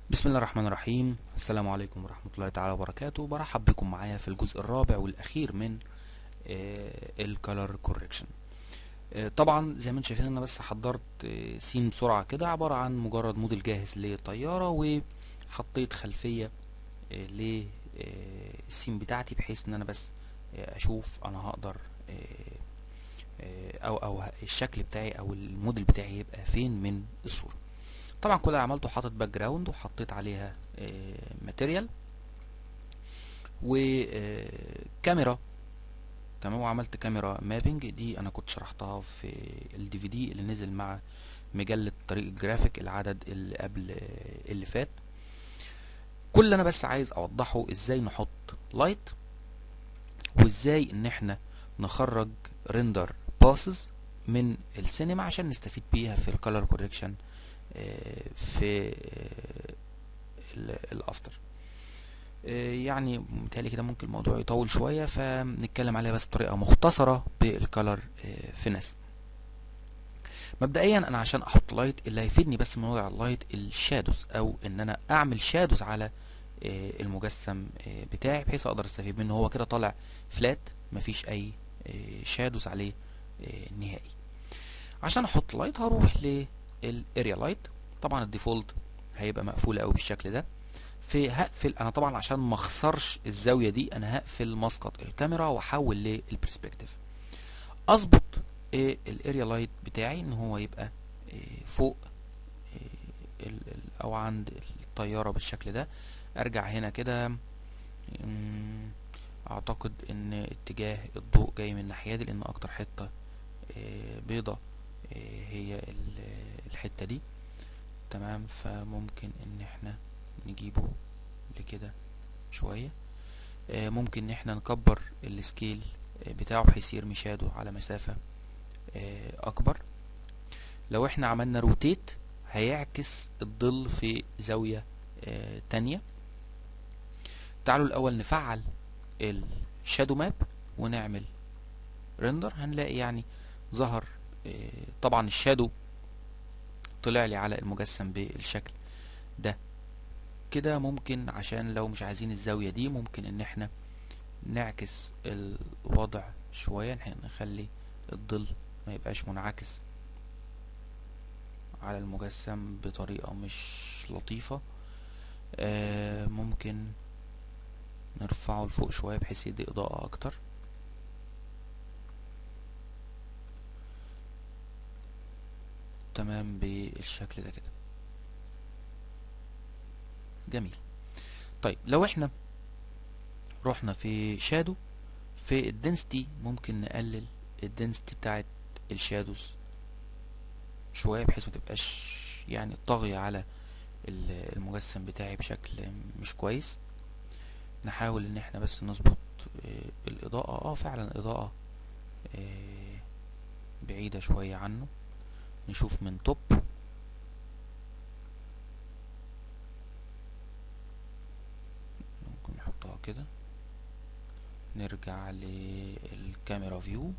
بسم الله الرحمن الرحيم السلام عليكم ورحمة الله تعالى وبركاته برحب بكم معايا في الجزء الرابع والأخير من الكالر كوركشن طبعا زي ما انتم شايفين انا بس حضرت آه، سين بسرعة كده عبارة عن مجرد موديل جاهز لطيارة وحطيت خلفية للسين بتاعتي بحيث ان انا بس آه، اشوف انا هقدر آه، آه، او او الشكل بتاعي او الموديل بتاعي يبقى فين من الصورة طبعا كل اللي عملته حاطط باك جراوند وحطيت عليها ماتيريال وكاميرا تمام وعملت كاميرا مابنج دي انا كنت شرحتها في الدي في دي اللي نزل مع مجلة طريق الجرافيك العدد اللي قبل آه، اللي فات كل اللي انا بس عايز اوضحه ازاي نحط لايت وازاي ان احنا نخرج ريندر باسز من السينما عشان نستفيد بيها في الكالر كوريكشن في آه، ال- الافتر آه، يعني متهيألي كده ممكن الموضوع يطول شوية فنتكلم عليها بس بطريقة مختصرة بالكالر فينس مبدئيا انا عشان احط لايت اللي هيفيدني بس من وضع اللايت الشادوز او ان انا اعمل شادوز على آه، المجسم آه، بتاعي بحيث اقدر استفيد منه هو كده طالع فلات مفيش اي شادوز عليه آه، نهائي عشان احط لايت هروح للاريا لايت طبعا الديفولت هيبقى مقفول قوي بالشكل ده في هقفل انا طبعا عشان ما اخسرش الزاويه دي انا هقفل مسقط الكاميرا واحول للبرسبكتيف اظبط الاريا لايت بتاعي ان هو يبقى إيه، فوق إيه، ال- ال- او عند الطياره بالشكل ده ارجع هنا كده مم، اعتقد ان اتجاه الضوء جاي من الناحيه دي لان اكتر حته إيه، بيضة إيه، هي ال- الحته دي تمام فممكن ان احنا نجيبه لكده شويه آه، ممكن ان احنا نكبر السكيل آه، بتاعه بحيث يرمي شادو على مسافة آه، اكبر لو احنا عملنا روتيت هيعكس الظل في زاوية آه، تانية تعالوا الاول نفعل الشادو ماب ونعمل ريندر هنلاقي يعني ظهر آه، طبعا الشادو طلع لي على المجسم بالشكل ده كده ممكن عشان لو مش عايزين الزاوية دي ممكن ان احنا نعكس الوضع شوية إن احنا نخلي الظل ما يبقاش منعكس على المجسم بطريقة مش لطيفة آه ممكن نرفعه لفوق شوية بحيث يدي إضاءة أكتر تمام بالشكل ده كده جميل طيب لو احنا رحنا في شادو في الدنسيتي ممكن نقلل الدنسيتي بتاعت الشادوز شوية بحيث ما تبقاش يعني طاغية على ال- المجسم بتاعي بشكل مش كويس نحاول ان احنا بس نظبط آه، الاضاءة اه فعلا الاضاءة آه، بعيدة شوية عنه نشوف من توب ممكن نحطها كده نرجع للكاميرا فيو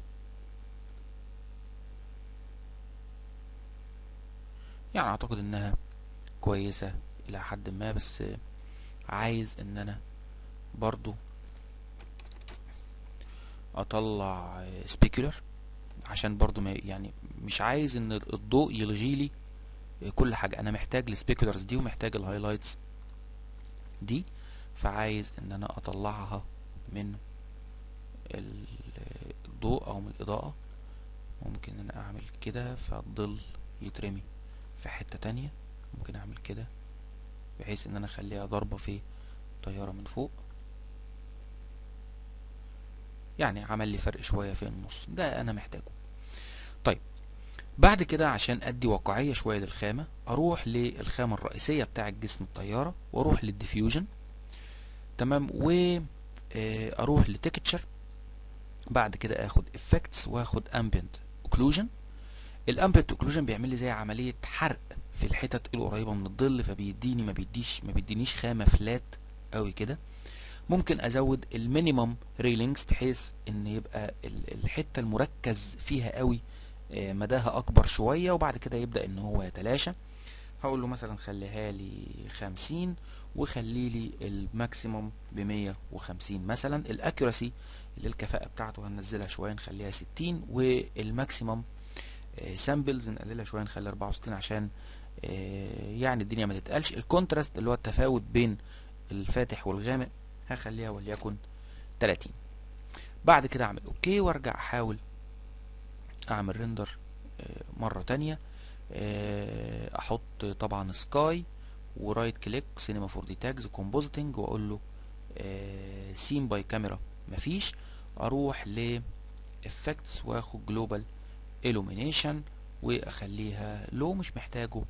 يعني اعتقد انها كويسة الى حد ما بس عايز ان انا برضو اطلع سبيكولر عشان برضو ما يعني مش عايز ان الضوء يلغي لي كل حاجة انا محتاج السبيكولرز دي ومحتاج الهايلايتس دي فعايز ان انا اطلعها من ال- الضوء او من الاضاءة ممكن ان انا اعمل كده فالظل يترمي في حتة تانية ممكن اعمل كده بحيث ان انا اخليها ضربة في طيارة من فوق يعني عمل لي فرق شوية في النص ده انا محتاجه طيب بعد كده عشان ادي واقعية شوية للخامة اروح للخامة الرئيسية بتاع جسم الطيارة واروح للديفيوجن تمام و آه، اروح لتكتشر بعد كده اخد افكتس واخد امبيانت اوكلوجن الامبيانت اوكلوجن بيعمل لي زي عمليه حرق في الحتت القريبه من الظل فبيديني ما بيديش ما بيدينيش خامه فلات قوي كده ممكن ازود المينيمم ريلينجز بحيث ان يبقى ال- الحته المركز فيها قوي آه، مداها اكبر شويه وبعد كده يبدا ان هو يتلاشى هقول له مثلا خليها لي خمسين وخلي لي الماكسيموم بمية وخمسين مثلا الاكيوراسي اللي الكفاءة بتاعته هننزلها شوية نخليها ستين والماكسيموم سامبلز نقللها شوية نخلي اربعة وستين عشان يعني الدنيا ما تتقلش الكونتراست اللي هو التفاوت بين الفاتح والغامق هخليها وليكن 30 بعد كده اعمل اوكي وارجع احاول اعمل ريندر مرة تانية احط طبعا سكاي ورايت كليك سينما 4 دي تاجز كومبوزيتنج واقول له سين باي كاميرا مفيش اروح ل افكتس واخد جلوبال illumination واخليها لو مش محتاجه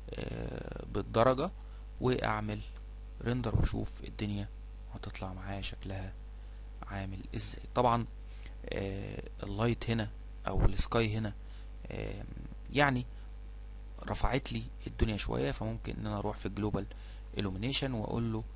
بالدرجة واعمل ريندر واشوف الدنيا هتطلع معايا شكلها عامل ازاي طبعا اللايت هنا او السكاي هنا يعني رفعت لي الدنيا شوية فممكن ان انا اروح في الجلوبال illumination واقول له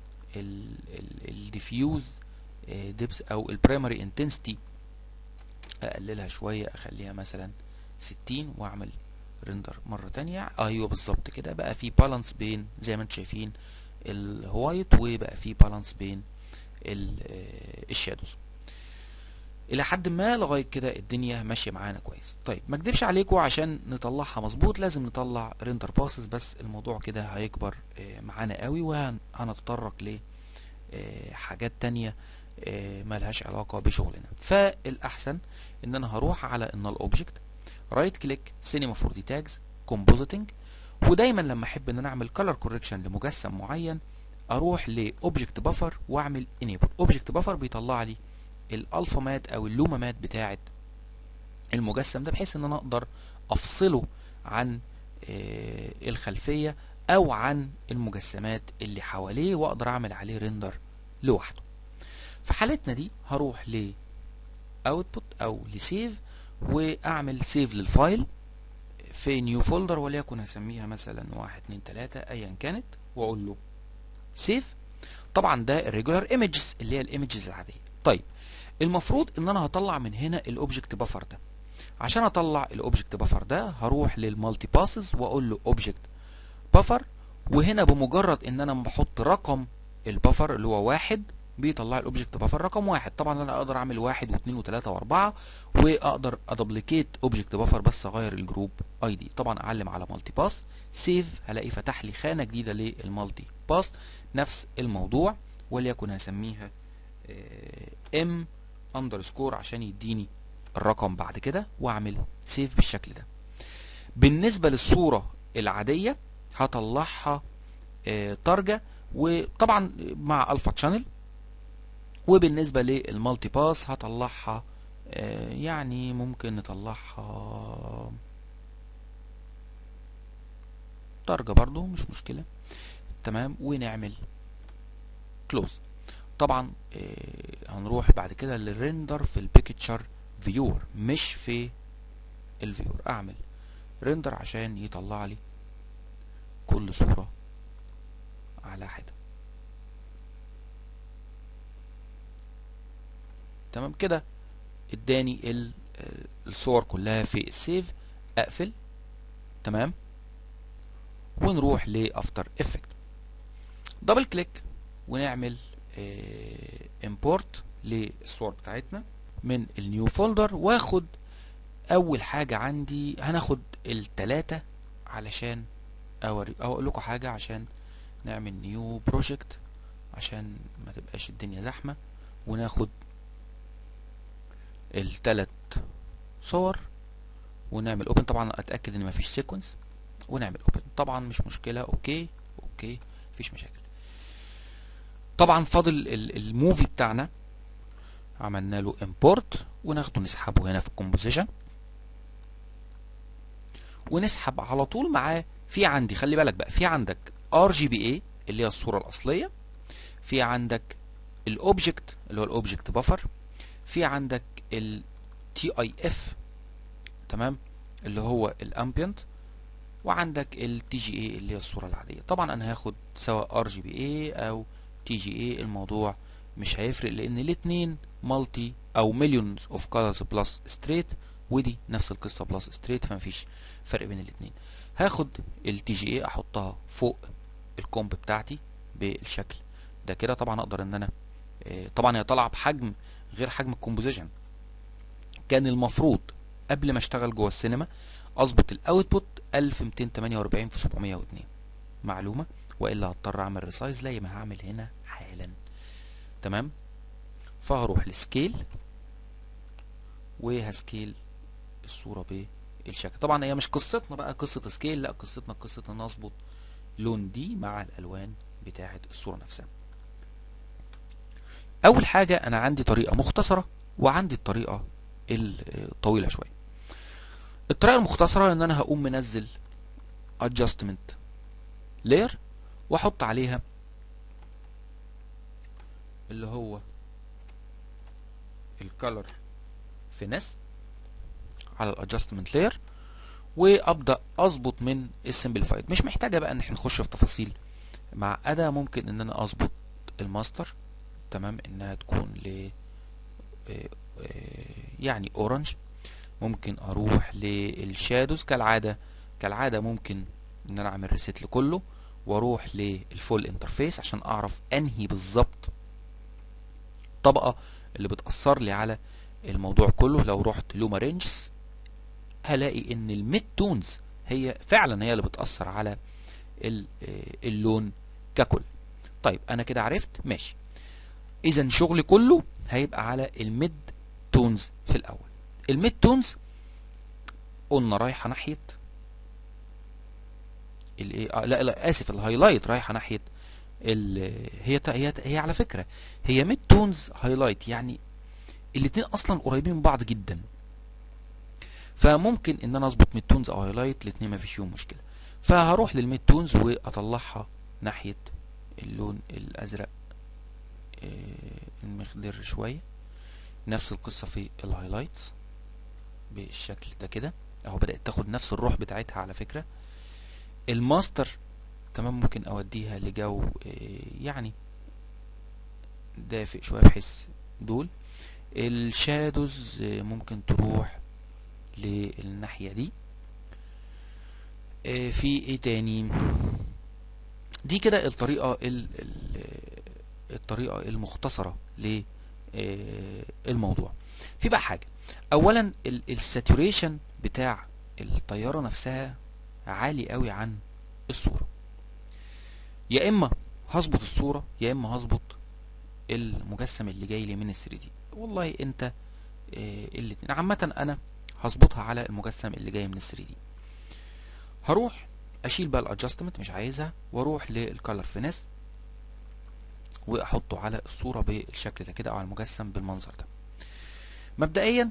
الديفيوز ديبس او البرايمري انتنسيتي اقللها شوية اخليها مثلا ستين واعمل ريندر مرة تانية ايوه بالظبط كده بقى في بالانس بين زي ما انتم شايفين الوايت وبقى في بالانس بين الشادوز الى حد ما لغايه كده الدنيا ماشيه معانا كويس طيب ما اكدبش عليكم عشان نطلعها مظبوط لازم نطلع ريندر باسز بس الموضوع كده هيكبر معانا قوي وهنتطرق ل حاجات تانية ملهاش علاقة بشغلنا فالأحسن إن أنا هروح على النال أوبجكت رايت كليك سينما 4 دي تاجز كومبوزيتنج ودايما لما أحب إن أنا أعمل كلر كوركشن لمجسم معين أروح لأوبجكت بفر وأعمل انيبل أوبجكت بفر بيطلع لي الألفا مات أو اللوما مات بتاعة المجسم ده بحيث إن أنا أقدر أفصله عن الخلفية أو عن المجسمات اللي حواليه وأقدر أعمل عليه ريندر لوحده في حالتنا دي هروح ل اوتبوت او لسيف واعمل سيف للفايل في نيو فولدر وليكن هسميها مثلا واحد اتنين تلاتة ايا كانت واقول له سيف طبعا ده الريجولار ايمجز اللي هي الايمجز العاديه طيب المفروض ان انا هطلع من هنا الاوبجكت بفر ده عشان اطلع الاوبجكت بفر ده هروح للمالتي باسز واقول له اوبجكت بفر وهنا بمجرد ان انا بحط رقم البفر اللي هو واحد بيطلع الاوبجكت بفر رقم واحد طبعا انا اقدر اعمل واحد واثنين وثلاثة واربعة واقدر ادبليكيت اوبجكت بفر بس اغير الجروب اي دي طبعا اعلم على مالتي باس سيف هلاقي فتح لي خانة جديدة للمالتي باس نفس الموضوع وليكن هسميها ام اندرسكور عشان يديني الرقم بعد كده واعمل سيف بالشكل ده بالنسبة للصورة العادية هطلعها تارجة وطبعا مع الفا تشانل وبالنسبة للمالتي باس هطلعها آه يعني ممكن نطلعها درجة برضو مش مشكلة تمام ونعمل كلوز طبعا آه هنروح بعد كده للريندر في البيكتشر فيور مش في الفيور اعمل ريندر عشان يطلع لي كل صورة على حدة تمام كده اداني الصور كلها في السيف اقفل تمام ونروح لافتر افكت دبل كليك ونعمل امبورت للصور بتاعتنا من النيو فولدر واخد اول حاجة عندي هناخد التلاتة علشان اوري او اقول لكم حاجة عشان نعمل نيو بروجكت عشان ما تبقاش الدنيا زحمة وناخد التلات صور ونعمل اوبن طبعا اتاكد ان مفيش سيكونس ونعمل اوبن طبعا مش مشكله اوكي اوكي مفيش مشاكل طبعا فاضل الموفي بتاعنا عملنا له امبورت وناخده نسحبه هنا في الكومبوزيشن ونسحب على طول معاه في عندي خلي بالك بقى في عندك ار جي بي اي اللي هي الصوره الاصليه في عندك الاوبجكت اللي هو الاوبجكت بفر في عندك ال TIF تمام اللي هو الامبيانت وعندك ال TGA اللي هي الصورة العادية طبعا انا هاخد سواء RGBA او TGA الموضوع مش هيفرق لان الاتنين مالتي او مليونز اوف كولرز بلس ستريت ودي نفس القصة بلس ستريت فمفيش فرق بين الاتنين هاخد التي جي اي احطها فوق الكومب بتاعتي بالشكل ده كده طبعا اقدر ان انا آه، طبعا هي طالعه بحجم غير حجم الكومبوزيشن كان المفروض قبل ما اشتغل جوه السينما اظبط الاوتبوت 1248 في 702 معلومه والا هضطر اعمل ريسايز زي ما هعمل هنا حالا تمام فهروح لسكيل وهسكيل الصوره بالشكل طبعا هي مش قصتنا بقى قصه سكيل لا قصتنا قصه ان اظبط لون دي مع الالوان بتاعه الصوره نفسها اول حاجه انا عندي طريقه مختصره وعندي الطريقه الطويله شويه الطريقه المختصره ان انا هقوم منزل adjustment layer واحط عليها اللي هو الكالر فينس على الادجستمنت لاير وابدا اظبط من السمبليفايد مش محتاجه بقى ان احنا نخش في تفاصيل معقده ممكن ان انا اظبط الماستر تمام انها تكون ل آه، آه، يعني اورنج ممكن اروح للشادوز كالعاده كالعاده ممكن ان انا اعمل ريسيت لكله واروح للفول انترفيس عشان اعرف انهي بالظبط الطبقه اللي بتاثر لي على الموضوع كله لو رحت لوما رينجز هلاقي ان الميد تونز هي فعلا هي اللي بتاثر على ال- آه، اللون ككل طيب انا كده عرفت ماشي اذا شغلي كله هيبقى على الميد تونز في الاول الميد تونز قلنا رايحه ناحيه الايه آه لا لا اسف الهايلايت رايحه ناحيه ال هي ت- هي ت- هي على فكره هي ميد تونز هايلايت يعني الاتنين اصلا قريبين من بعض جدا فممكن ان انا اظبط ميد تونز او هايلايت الاتنين مفيش فيهم مشكله فهروح للميد تونز واطلعها ناحيه اللون الازرق آه، المخضر شويه نفس القصه في الهايلايتس بالشكل ده كده اهو بدات تاخد نفس الروح بتاعتها على فكره الماستر كمان ممكن اوديها لجو آه، يعني دافئ شويه بحيث دول الشادوز آه، ممكن تروح للناحيه دي آه، في ايه تاني دي كده الطريقه ال ال الطريقه المختصره للموضوع في بقى حاجه اولا الساتوريشن بتاع الطياره نفسها عالي قوي عن الصوره يا اما هظبط الصوره يا اما هظبط المجسم اللي جاي لي من ال 3 دي والله انت آه، الاتنين عامه انا هظبطها على المجسم اللي جاي من ال 3 دي هروح اشيل بقى الادجستمنت مش عايزها واروح للكالر فينس واحطه على الصوره بالشكل ده كده او على المجسم بالمنظر ده مبدئيا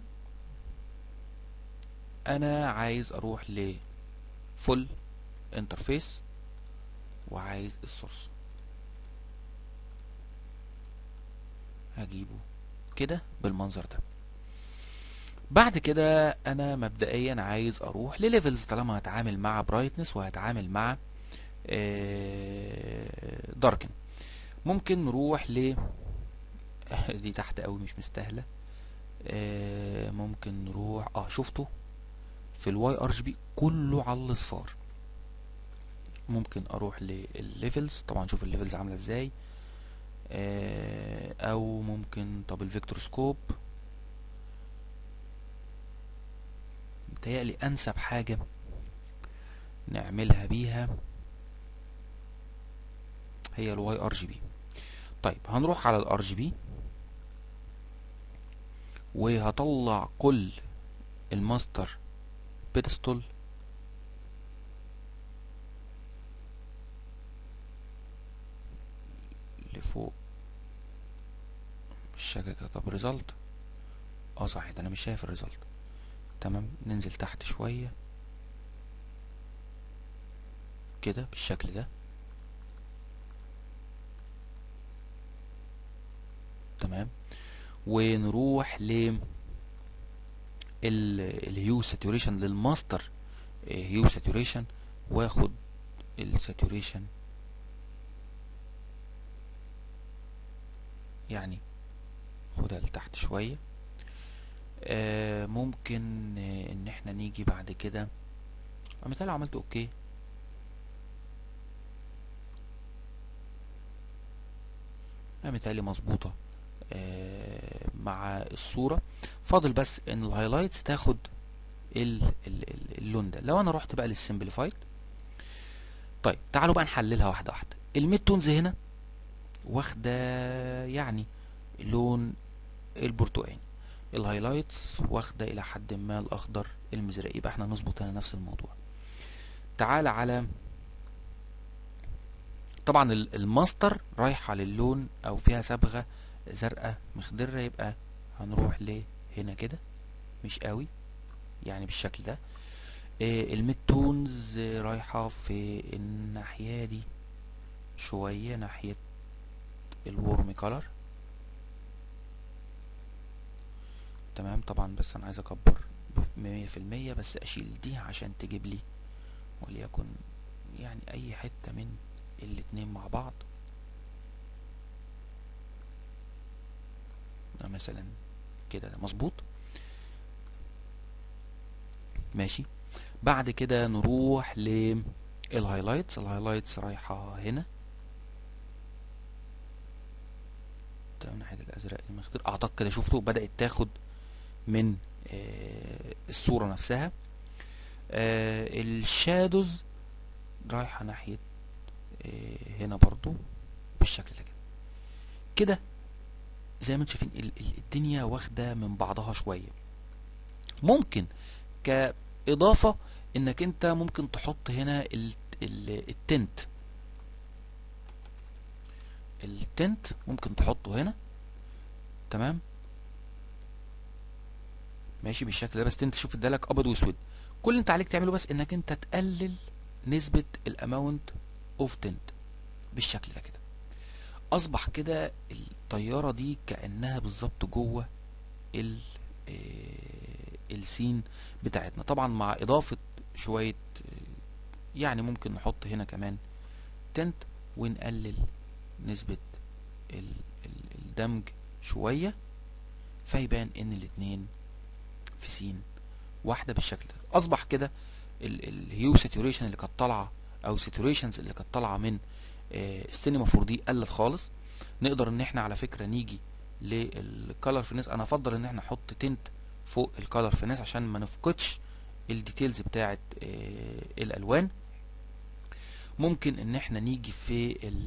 انا عايز اروح ل فول انترفيس وعايز السورس هجيبه كده بالمنظر ده بعد كده انا مبدئيا عايز اروح لليفلز طالما هتعامل مع برايتنس وهتعامل مع داركن ممكن نروح ل دي تحت قوي مش مستاهله آه، ممكن نروح اه شفته في الواي ار جي بي كله على الاصفار ممكن اروح للليفلز طبعا شوف الليفلز عامله ازاي آه، او ممكن طب الفيكتور سكوب متهيألي انسب حاجه نعملها بيها هي الواي ار جي بي طيب هنروح على الار جي بي وهطلع كل الماستر بيدستول لفوق بالشكل ده طب ريزلت اه صح ده انا مش شايف الريزلت تمام ننزل تحت شوية كده بالشكل ده تمام ونروح ل الهيو ساتوريشن للماستر هيو ساتوريشن واخد الساتوريشن يعني خدها لتحت شوية آه ممكن آه ان احنا نيجي بعد كده مثال لو عملت اوكي متهيألي مظبوطة آه، مع الصورة فاضل بس ان الهايلايتس تاخد ال ال ال اللون ده لو انا رحت بقى للسمبليفايد طيب تعالوا بقى نحللها واحدة واحدة الميد تونز هنا واخدة يعني لون البرتقاني الهايلايتس واخدة الى حد ما الاخضر المزرقي يبقى احنا نظبط هنا نفس الموضوع تعال على طبعا ال- الماستر رايحة للون او فيها صبغة زرقاء مخضرة يبقى هنروح لهنا كده مش قوي يعني بالشكل ده إيه الميد تونز آه، رايحة في الناحية دي شوية ناحية الورم كولر تمام طبعا بس انا عايز اكبر بمية في المية بس اشيل دي عشان تجيب لي وليكن يعني اي حتة من الاتنين مع بعض ده مثلا كده ده مظبوط ماشي بعد كده نروح للهايلايتس الهايلايتس رايحة هنا تمام ناحية الازرق المخضر اعتقد كده شفتوا بدأت تاخد من آه، الصورة نفسها آه، الشادوز رايحة ناحية آه، هنا برضو بالشكل ده كده كده زي ما انتم شايفين ال- ال- الدنيا واخدة من بعضها شوية ممكن كإضافة انك انت ممكن تحط هنا ال- ال- التنت التنت ممكن تحطه هنا تمام ماشي بالشكل ده بس انت شوف ادالك ابيض واسود كل اللي انت عليك تعمله بس انك انت تقلل نسبة الاماونت اوف تنت بالشكل ده كده اصبح كده الطيارة دي كأنها بالظبط جوه ال آه، السين بتاعتنا طبعا مع اضافة شوية آه، يعني ممكن نحط هنا كمان تنت ونقلل نسبة ال- ال- الدمج شوية فيبان ان الاتنين في سين واحدة بالشكل ده اصبح كده الهيو ساتوريشن اللي كانت طالعة او ساتوريشنز اللي كانت طالعة من آه، السينما 4 دي قلت خالص نقدر ان احنا على فكرة نيجي للكالر فينس انا افضل ان احنا نحط تنت فوق الكالر فينس عشان ما نفقدش الديتيلز بتاعت آه، الالوان ممكن ان احنا نيجي في ال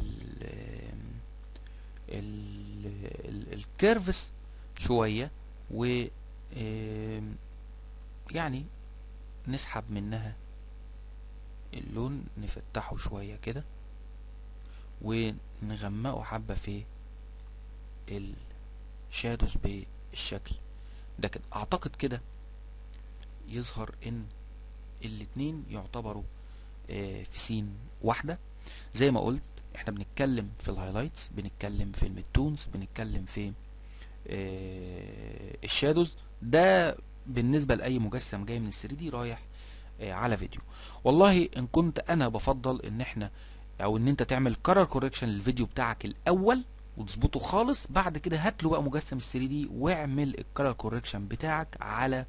ال ال الكيرفس شوية و آم، يعني نسحب منها اللون نفتحه شوية كده ونغمقه حبة في الشادوز بالشكل ده كده اعتقد كده يظهر ان الاتنين يعتبروا آه، في سين واحدة زي ما قلت احنا بنتكلم في الهايلايتس بنتكلم في الميدتونز بنتكلم في آه، الشادوز ده بالنسبة لأي مجسم جاي من الثري دي رايح آه، على فيديو والله ان كنت انا بفضل ان احنا او ان انت تعمل كرر كوريكشن للفيديو بتاعك الاول وتظبطه خالص بعد كده هات له بقى مجسم 3 دي واعمل الكرر كوريكشن بتاعك على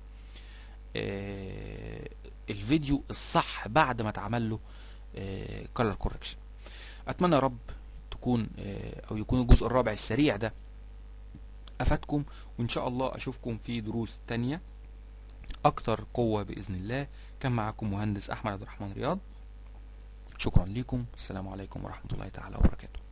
آه، الفيديو الصح بعد ما اتعمل له كلر كوريكشن اتمنى يا رب تكون آه، او يكون الجزء الرابع السريع ده افادكم وان شاء الله اشوفكم في دروس تانية اكتر قوة باذن الله كان معكم مهندس احمد عبد الرحمن رياض شكرا لكم السلام عليكم ورحمة الله تعالى وبركاته